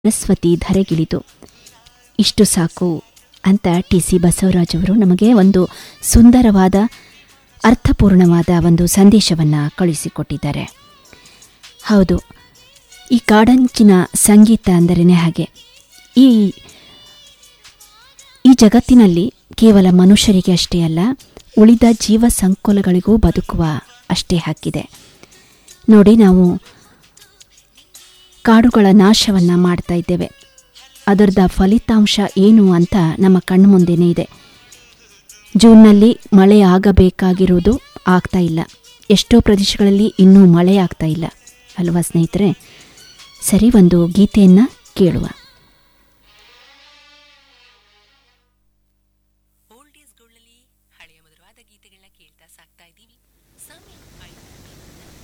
ಸರಸ್ವತಿ ಧರೆಗಿಳಿದು ಇಷ್ಟು ಸಾಕು ಅಂತ ಟಿ ಸಿ ಬಸವರಾಜ್ ಅವರು ನಮಗೆ ಒಂದು ಸುಂದರವಾದ ಅರ್ಥಪೂರ್ಣವಾದ ಒಂದು ಸಂದೇಶವನ್ನು ಕಳುಹಿಸಿಕೊಟ್ಟಿದ್ದಾರೆ ಹೌದು ಈ ಕಾಡಂಚಿನ ಸಂಗೀತ ಅಂದರೇ ಹಾಗೆ ಈ ಈ ಜಗತ್ತಿನಲ್ಲಿ ಕೇವಲ ಮನುಷ್ಯರಿಗೆ ಅಷ್ಟೇ ಅಲ್ಲ ಉಳಿದ ಜೀವ ಸಂಕುಲಗಳಿಗೂ ಬದುಕುವ ಅಷ್ಟೇ ಹಕ್ಕಿದೆ ನೋಡಿ ನಾವು ಕಾಡುಗಳ ನಾಶವನ್ನು ಮಾಡ್ತಾ ಇದ್ದೇವೆ ಅದರದ ಫಲಿತಾಂಶ ಏನು ಅಂತ ನಮ್ಮ ಕಣ್ಮುಂದೆನೇ ಇದೆ ಜೂನ್ನಲ್ಲಿ ಮಳೆ ಆಗಬೇಕಾಗಿರುವುದು ಆಗ್ತಾ ಇಲ್ಲ ಎಷ್ಟೋ ಪ್ರದೇಶಗಳಲ್ಲಿ ಇನ್ನೂ ಮಳೆ ಆಗ್ತಾ ಇಲ್ಲ ಅಲ್ವಾ ಸ್ನೇಹಿತರೆ ಸರಿ ಒಂದು ಗೀತೆಯನ್ನು ಕೇಳುವ